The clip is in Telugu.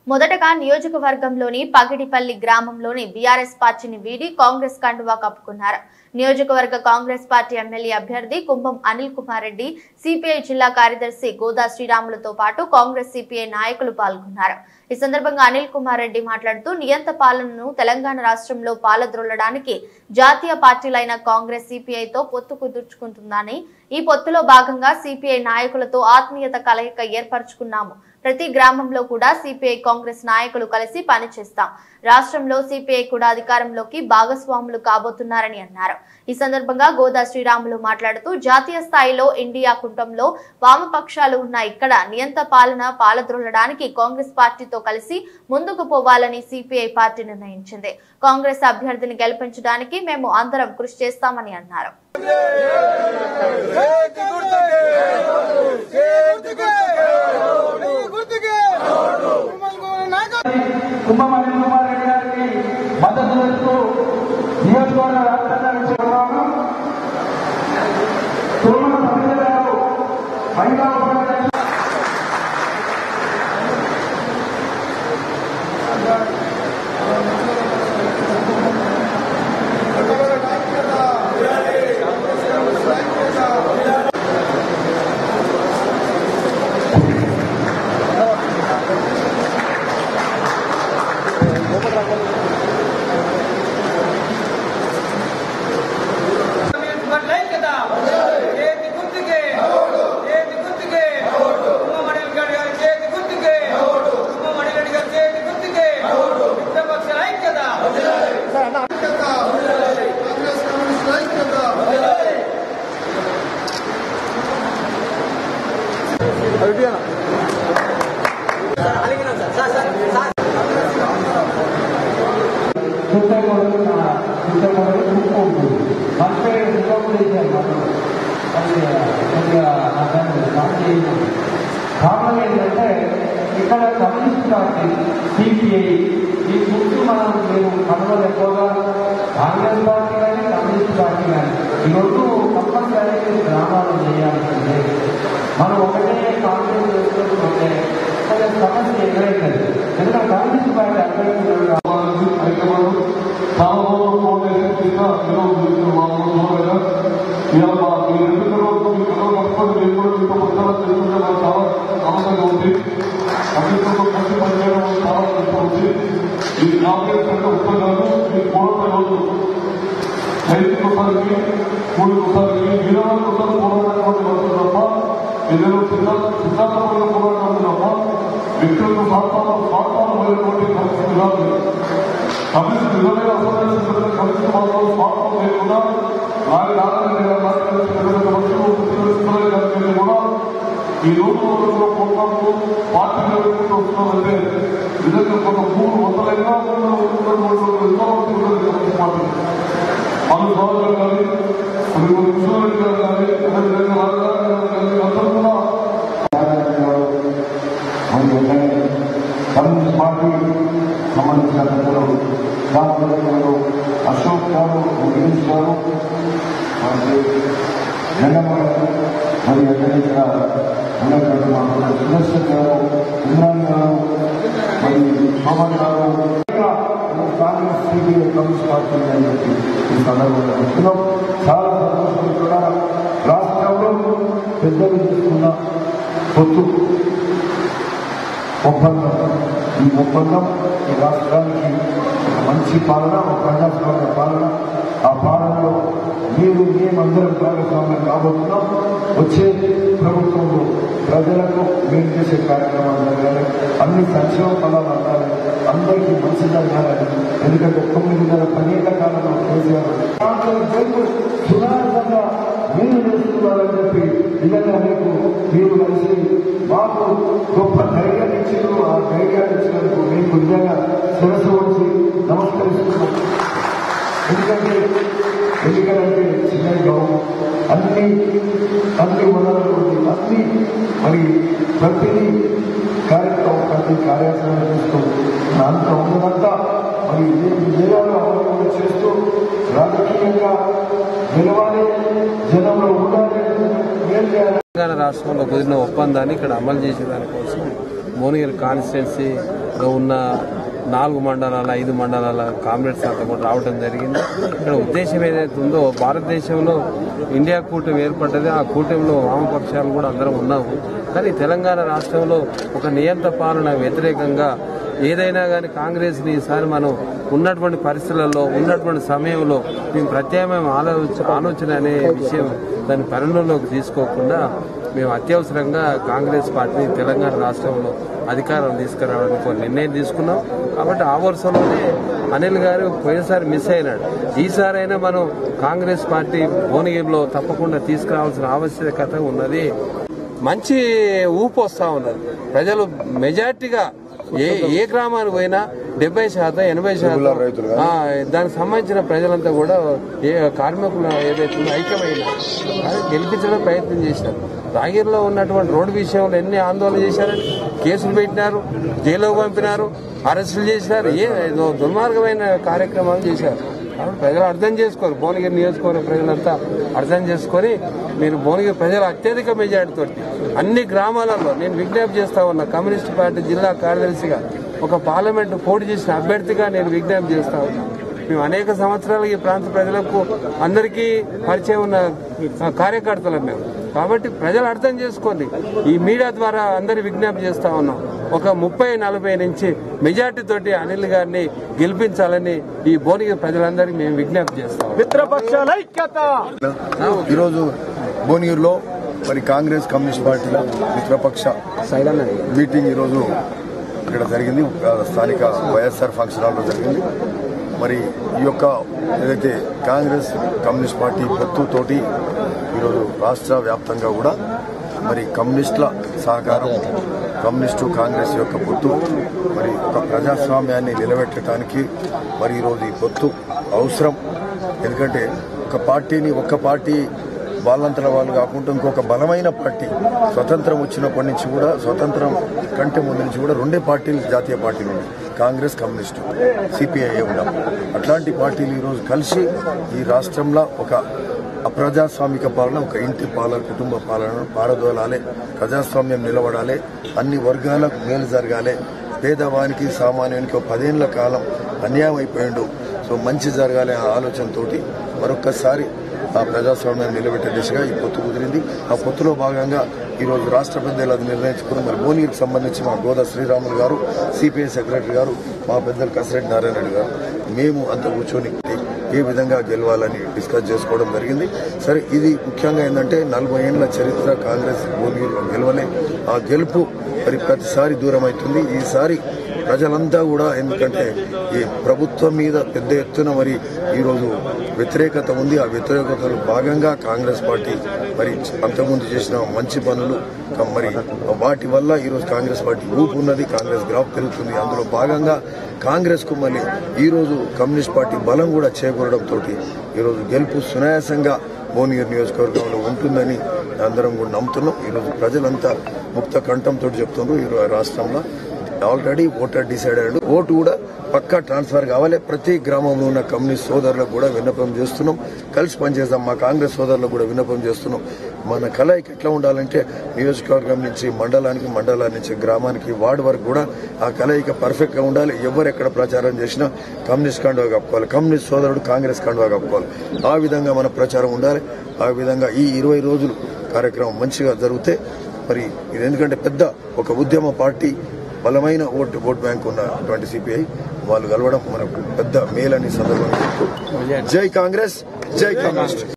మొదటగా నియోజకవర్గంలోని పగిడిపల్లి గ్రామంలోని బీఆర్ఎస్ పార్టీని వీడి కాంగ్రెస్ కండువా కప్పుకున్నారు నియోజకవర్గ కాంగ్రెస్ పార్టీ ఎమ్మెల్యే అభ్యర్థి కుంభం అనిల్ కుమార్ రెడ్డి సిపిఐ జిల్లా కార్యదర్శి గోదా శ్రీరాములతో పాటు కాంగ్రెస్ సిపిఐ నాయకులు పాల్గొన్నారు ఈ సందర్భంగా అనిల్ కుమార్ రెడ్డి మాట్లాడుతూ నియంత పాలనను తెలంగాణ రాష్ట్రంలో పాలద్రోలడానికి జాతీయ పార్టీలైన కాంగ్రెస్ సిపిఐతో పొత్తు కుదుర్చుకుంటుందని ఈ పొత్తులో భాగంగా సిపిఐ నాయకులతో ఆత్మీయత కలయిక ఏర్పరచుకున్నాము ప్రతి గ్రామంలో కూడా సిపిఐ కాంగ్రెస్ నాయకులు కలిసి పనిచేస్తాం రాష్ట్రంలో సిపిఐ కూడా అధికారంలోకి భాగస్వాములు కాబోతున్నారని అన్నారు ఈ సందర్భంగా గోదా శ్రీరాములు మాట్లాడుతూ జాతీయ స్థాయిలో ఇండియా కుంటంలో వామపక్షాలు ఉన్న ఇక్కడ నియంత పాలన పాలద్రోలడానికి కాంగ్రెస్ పార్టీతో కలిసి ముందుకు పోవాలని సిపిఐ పార్టీ నిర్ణయించింది కాంగ్రెస్ అభ్యర్థిని గెలిపించడానికి మేము అందరం కృషి చేస్తామని అన్నారు కుంభమణి కుమార్ రెడ్డి గారికి మద్దతు తెలుస్తూ నియోజకవర్గ వ్యాప్తంగా ఇచ్చుకున్నాము తుమ్మల సభ్యులు గారు మహిళా ఉపాధ్యక్షులు చేతి గుర్తుకే చేతి గుర్తుకే ఉమ్మడి గారి గారి చేతి గుర్తుకే ఉమ్మడి గారి గారి చేతి గుర్తుకే మిత్రపక్షాల ఐక్యత చిత్తగూడ చిత్తగూడ కుక్క ఉంటుంది మంచి కుక్కలు చేశారు మనం అది కొద్దిగా నా దాన్ని స్టార్ట్ చేయండి కారణం ఏంటంటే ఇక్కడ కమ్యూనిస్ట్ పార్టీ సిపిఐ ఈ గుర్తు మనం మేము కనుగోలు ఎక్కువగా కాంగ్రెస్ పార్టీ కానీ కమ్యూనిస్ట్ పార్టీ కానీ ఈ రెండు కంపల్సరీ గ్రామాలు చేయాల్సిందే మనం ఒకటే కాంగ్రెస్ చేసుకుంటుంటే కొంచెం సమస్య ఎదురైతుంది ఎందుకంటే కమ్యూనిస్ట్ పార్టీ అభ్యర్థులు హైదరాబాద్ సామూహిక ఫౌండేషన్ కింద ఈరోజు మీరు మా సోదరులుగా ఇవాళ మా మీ రెండు రోజులు మీ కథలు కట్టుకొని మేము కూడా మీతో పుస్తకాలు తెలుసుకుంటే మాకు చాలా ఆనందంగా ఉంది అభివృద్ధితో కలిసి పనిచేయడం చాలా ఇష్టం ఉంది ఈ కాంగ్రెస్ అంటే ఉత్తరాలు ఈ పోరాట రోజు రైతుకు ఒకరికి కూలి ఒకరికి ఇరవై ఒకరు పోరాటం వస్తుంది తప్ప ఏదైనా చిన్న సిద్ధాంతమైన పోరాటం తప్ప వ్యక్తులకు స్వార్థాలు స్వార్థాలు పోయినటువంటి పరిస్థితి కాదు కమిషన్ నిజమైన అసలు కమిషన్ మాత్రం స్వార్థం లేకుండా వారి రాజకీయ కూడా ఈ రోజు రోజుల్లో ప్రోగ్రాంలు పార్టీలు ఎదుర్కొంటూ వస్తున్నారంటే నిజంగా కొంత మూడు వందల ఎకరాలు ఎంతో పార్టీ మన సోదరులు కానీ మరి కృష్ణారెడ్డి గారు కానీ అదేవిధంగా రాజధాని గారు కానీ అందరూ కూడా కమ్యూనిస్ట్ పార్టీ సంబంధించిన పెద్దలు రామచంద్రులు అశోక్ గారు గిరీష్ గారు మరి జగన్మ గారు మరి ఎక్కడిక్కడ ఉన్నటువంటి మా సుదర్శన్ గారు ఇమ్రాన్ గారు మరి శోభన్ గారు ఇంకా కాంగ్రెస్ సిపిఐ కమ్యూనిస్ట్ పార్టీ అని చెప్పి ఈ సందర్భంగా చెప్తున్నాం చాలా సంతోషం కూడా రాష్ట్రంలో పెద్దలు తీసుకున్న పొత్తు ఒప్పందం ఈ ఒప్పందం ఈ రాష్ట్రానికి ఒక మంచి పాలన ఒక ప్రజాస్వామ్య పాలన ఆ పాలనలో మీరు మేమందరం భాగస్వామ్యం కాబోతున్నాం వచ్చే ప్రభుత్వంలో ప్రజలకు మేము చేసే కార్యక్రమాలు జరగాలి అన్ని సంక్షేమ ఫలాలు అందాలి అందరికీ మంచి జరగాలి ఎందుకంటే తొమ్మిదిన్నర పదేళ్ల కాలంలో కేసీఆర్ సునాయాసంగా మీరు చేస్తున్నారని చెప్పి నిజంగా మీకు మీరు కలిసి మాకు గొప్ప ధైర్యాన్ని ఇచ్చారు ఆ ధైర్యాన్ని ఇచ్చినందుకు మీకు నిజంగా శిరస్సు వచ్చి నమస్కరిస్తున్నాం ఎందుకంటే ఎన్నికలంటే చిన్న గౌరవం అన్ని అన్ని వనరులు అన్ని మరి ప్రతిదీ కార్యక్రమం ప్రతి కార్యాచరణ చేస్తూ అంత ఉన్నదంతా మరి ఏ విజయాలు అవలంబన చేస్తూ రాజకీయంగా గెలవాలి జనంలో ఉండాలి ఏం చేయాలి తెలంగాణ రాష్ట్రంలో కుదిరిన ఒప్పందాన్ని ఇక్కడ అమలు చేసే దానికోసం భువనగిరి కాన్స్టిట్యున్సీ ఉన్న నాలుగు మండలాల ఐదు మండలాల కామ్రేడ్స్ అంతా కూడా రావడం జరిగింది ఇక్కడ ఉద్దేశం ఏదైతే ఉందో భారతదేశంలో ఇండియా కూటమి ఏర్పడ్డది ఆ కూటమిలో వామపక్షాలు కూడా అందరం ఉన్నాము కానీ తెలంగాణ రాష్ట్రంలో ఒక నియంత్ర పాలన వ్యతిరేకంగా ఏదైనా కానీ కాంగ్రెస్ ని ఈసారి మనం ఉన్నటువంటి పరిస్థితులలో ఉన్నటువంటి సమయంలో మేము ప్రత్యామ్నాయం ఆలోచన ఆలోచన అనే విషయం దాన్ని పరిగణలోకి తీసుకోకుండా మేము అత్యవసరంగా కాంగ్రెస్ పార్టీని తెలంగాణ రాష్ట్రంలో అధికారం తీసుకురావడానికి ఒక నిర్ణయం తీసుకున్నాం కాబట్టి ఆ వరుసలోనే అనిల్ గారు పోయినసారి మిస్ అయినాడు ఈసారి అయినా మనం కాంగ్రెస్ పార్టీ భువనగిరిలో తప్పకుండా తీసుకురావాల్సిన ఆవశ్యకత ఉన్నది మంచి ఊపు వస్తా ఉన్నది ప్రజలు మెజార్టీగా ఏ ఏ గ్రామానికి పోయినా డెబ్బై శాతం ఎనభై శాతం ఆ, దానికి సంబంధించిన ప్రజలంతా కూడా ఏ కార్మికులు ఏదైతే ఉందో ఐక్యమైన అది గెలిపించడం ప్రయత్నం చేశారు రాగిరిలో ఉన్నటువంటి రోడ్డు విషయంలో ఎన్ని ఆందోళన చేశారని కేసులు పెట్టినారు జైలుకు పంపినారు అరెస్టులు చేసినారు ఏ ఏదో దుర్మార్గమైన కార్యక్రమాలు చేశారు కాబట్టి ప్రజలు అర్థం చేసుకోరు భువనగిరి నియోజకవర్గ ప్రజలంతా అర్థం చేసుకొని మీరు భువనగిరి ప్రజల అత్యధిక మెజార్టీతో అన్ని గ్రామాలలో నేను విజ్ఞప్తి చేస్తా ఉన్నా కమ్యూనిస్ట్ పార్టీ జిల్లా కార్యదర్శిగా ఒక పార్లమెంటు పోటీ చేసిన అభ్యర్థిగా నేను విజ్ఞప్తి చేస్తా ఉన్నా మేము అనేక సంవత్సరాలు ఈ ప్రాంత ప్రజలకు అందరికీ పరిచయం ఉన్న ఆ, కార్యకర్తలం మేము కాబట్టి ప్రజలు అర్థం చేసుకోండి ఈ మీడియా ద్వారా అందరి విజ్ఞప్తి చేస్తా ఉన్నాం ఒక ముప్పై నలభై నుంచి మెజార్టీ తోటి అనిల్ గారిని గెలిపించాలని ఈ భువనగిరి ప్రజలందరికీ మేము విజ్ఞప్తి చేస్తాం మిత్రపక్షాల ఐక్యత ఈరోజు భువనగిరిలో మరి కాంగ్రెస్ కమ్యూనిస్ట్ పార్టీల మిత్రపక్ష మీటింగ్ ఈరోజు ఇక్కడ జరిగింది ఆ, స్థానిక వైఎస్ఆర్ ఫంక్షన్ హాల్లో జరిగింది మరి ఈ యొక్క ఏదైతే కాంగ్రెస్ కమ్యూనిస్ట్ పార్టీ పొత్తుతోటి ఈరోజు రాష్ట్ర వ్యాప్తంగా కూడా మరి కమ్యూనిస్టుల సహకారం కమ్యూనిస్టు కాంగ్రెస్ యొక్క పొత్తు మరి ఒక ప్రజాస్వామ్యాన్ని నిలబెట్టడానికి మరి ఈరోజు ఈ పొత్తు అవసరం ఎందుకంటే ఒక పార్టీని ఒక్క పార్టీ వాళ్ళంతట వాళ్ళు కాకుండా ఇంకొక బలమైన పార్టీ స్వతంత్రం వచ్చినప్పటి నుంచి కూడా స్వతంత్రం కంటే ముందు నుంచి కూడా రెండే పార్టీలు జాతీయ పార్టీలు ఉన్నాయి కాంగ్రెస్ కమ్యూనిస్టు సిపిఐ ఉన్నాం అట్లాంటి పార్టీలు ఈరోజు కలిసి ఈ రాష్ట్రంలో ఒక అప్రజాస్వామిక పాలన ఒక ఇంటి పాలన కుటుంబ పాలన పారదోలాలే ప్రజాస్వామ్యం నిలబడాలి అన్ని వర్గాలకు మేలు జరగాలి పేదవానికి సామాన్యునికి ఒక పదేళ్ల కాలం అన్యాయం అయిపోయిండు సో మంచి జరగాలి ఆ ఆలోచనతోటి మరొక్కసారి ఆ ప్రజాస్వామ్యాన్ని నిలబెట్టే దిశగా ఈ పొత్తు కుదిరింది ఆ పొత్తులో భాగంగా ఈ రోజు రాష్ట్ర పెద్దలు అది నిర్ణయించుకుని మరి భువనగిరికి సంబంధించి మా గోదా శ్రీరాములు గారు సిపిఐ సెక్రటరీ గారు మా పెద్దలు కసిరెడ్డి నారాయణ రెడ్డి గారు మేము అంత కూర్చొని ఏ విధంగా గెలవాలని డిస్కస్ చేసుకోవడం జరిగింది సరే ఇది ముఖ్యంగా ఏంటంటే నలభై ఏళ్ల చరిత్ర కాంగ్రెస్ భువనగిరిలో గెలవలే ఆ గెలుపు మరి ప్రతిసారి దూరం అవుతుంది ఈసారి ప్రజలంతా కూడా ఎందుకంటే ఈ ప్రభుత్వం మీద పెద్ద ఎత్తున మరి ఈరోజు వ్యతిరేకత ఉంది ఆ వ్యతిరేకతలో భాగంగా కాంగ్రెస్ పార్టీ మరి అంతకుముందు చేసిన మంచి పనులు క- మరి వాటి వల్ల ఈరోజు కాంగ్రెస్ పార్టీ ఊపు ఉన్నది కాంగ్రెస్ గ్రాఫ్ పెరుగుతుంది అందులో భాగంగా కాంగ్రెస్ కు మళ్ళీ ఈ రోజు కమ్యూనిస్ట్ పార్టీ బలం కూడా చేకూరడంతో ఈరోజు గెలుపు సునాయాసంగా భువనగిరి నియోజకవర్గంలో ఉంటుందని అందరం కూడా నమ్ముతున్నాం ఈరోజు ప్రజలంతా ముక్త కంఠంతో చెప్తున్నారు ఈ రాష్ట్రంలో ఆల్రెడీ ఓటర్ డిసైడ్ అయ్యాడు ఓటు కూడా పక్కా ట్రాన్స్ఫర్ కావాలి ప్రతి గ్రామంలో ఉన్న కమ్యూనిస్ట్ సోదరులకు కూడా విన్నపం చేస్తున్నాం కలిసి పనిచేద్దాం మా కాంగ్రెస్ సోదరులకు కూడా విన్నపం చేస్తున్నాం మన కలయిక ఎట్లా ఉండాలంటే నియోజకవర్గం నుంచి మండలానికి మండలానికి నుంచి గ్రామానికి వార్డు వరకు కూడా ఆ కలయిక పర్ఫెక్ట్ గా ఉండాలి ఎవరు ఎక్కడ ప్రచారం చేసినా కమ్యూనిస్ట్ కండువా కప్పుకోవాలి కమ్యూనిస్ట్ సోదరుడు కాంగ్రెస్ కండువా కప్పుకోవాలి ఆ విధంగా మన ప్రచారం ఉండాలి ఆ విధంగా ఈ ఇరవై రోజులు కార్యక్రమం మంచిగా జరిగితే మరి ఇది ఎందుకంటే పెద్ద ఒక ఉద్యమ పార్టీ బలమైన ఓటు ఓట్ బ్యాంక్ ఉన్నటువంటి సిపిఐ వాళ్ళు కలవడం మనకు పెద్ద మేలని సందర్భంగా చెప్తూ జై కాంగ్రెస్ జై కాంగ్రెస్